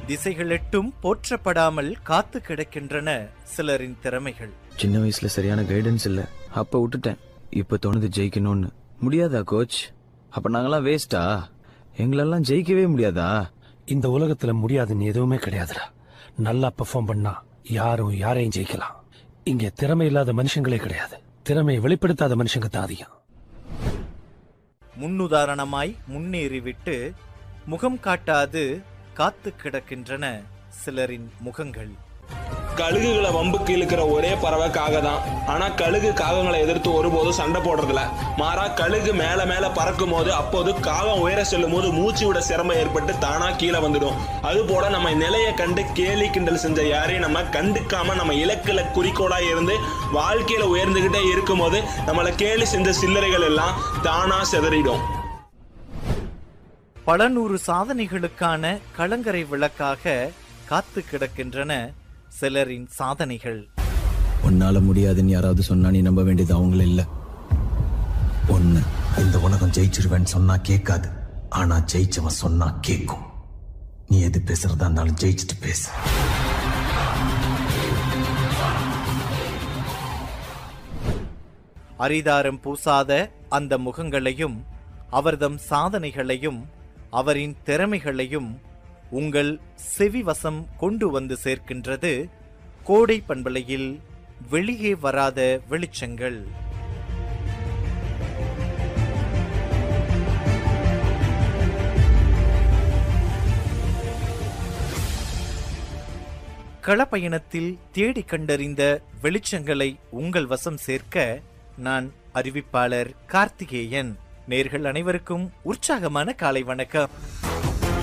திசைகளெட்டும் போற்றப்படாமல் காத்து கிடக்கின்றன சிலரின் திறமைகள் சின்ன வயசுல சரியான கைடன்ஸ் இல்ல அப்ப விட்டுட்டேன் இப்ப தோணுது ஜெயிக்கணும்னு முடியாதா கோச் அப்ப நாங்கெல்லாம் வேஸ்டா எங்களெல்லாம் ஜெயிக்கவே முடியாதா இந்த உலகத்துல முடியாதுன்னு எதுவுமே கிடையாதுடா நல்லா பெர்ஃபார்ம் பண்ணா யாரும் யாரையும் ஜெயிக்கலாம் இங்க திறமை இல்லாத மனுஷங்களே கிடையாது திறமையை வெளிப்படுத்தாத மனுஷங்க தான் அதிகம் முன்னுதாரணமாய் முன்னேறிவிட்டு முகம் காட்டாது காத்து கிடக்கின்றன சிலரின் முகங்கள் கழுகுகளை வம்புக்கு இழுக்கிற ஒரே பறவை காக தான் ஆனா கழுகு காகங்களை எதிர்த்து ஒருபோதும் சண்டை போடுறதில்ல மாறா கழுகு மேல மேல பறக்கும் போது அப்போது காகம் உயர செல்லும் போது மூச்சு விட சிரமம் ஏற்பட்டு தானா கீழே வந்துடும் அது போல நம்ம நிலையை கண்டு கேலி கிண்டல் செஞ்ச யாரையும் நம்ம கண்டுக்காம நம்ம இலக்குல குறிக்கோளா இருந்து வாழ்க்கையில உயர்ந்துகிட்டே இருக்கும்போது நம்மளை கேலி செஞ்ச சில்லறைகள் எல்லாம் தானா சிதறிடும் பல நூறு சாதனைகளுக்கான கலங்கரை விளக்காக காத்து கிடக்கின்றன சிலரின் சாதனைகள் உன்னால முடியாதுன்னு யாராவது சொன்னா நீ நம்ப வேண்டியது அவங்கள இல்ல ஒண்ணு இந்த உலகம் ஜெயிச்சிருவேன்னு சொன்னா கேட்காது ஆனா ஜெயிச்சவன் சொன்னா கேட்கும் நீ எது பேசுறதா இருந்தாலும் ஜெயிச்சுட்டு பேசு அரிதாரம் பூசாத அந்த முகங்களையும் அவர்தம் சாதனைகளையும் அவரின் திறமைகளையும் உங்கள் செவிவசம் கொண்டு வந்து சேர்க்கின்றது கோடை பண்பலையில் வெளியே வராத வெளிச்சங்கள் களப்பயணத்தில் தேடி கண்டறிந்த வெளிச்சங்களை உங்கள் வசம் சேர்க்க நான் அறிவிப்பாளர் கார்த்திகேயன் நேர்கள் அனைவருக்கும் உற்சாகமான காலை வணக்கம்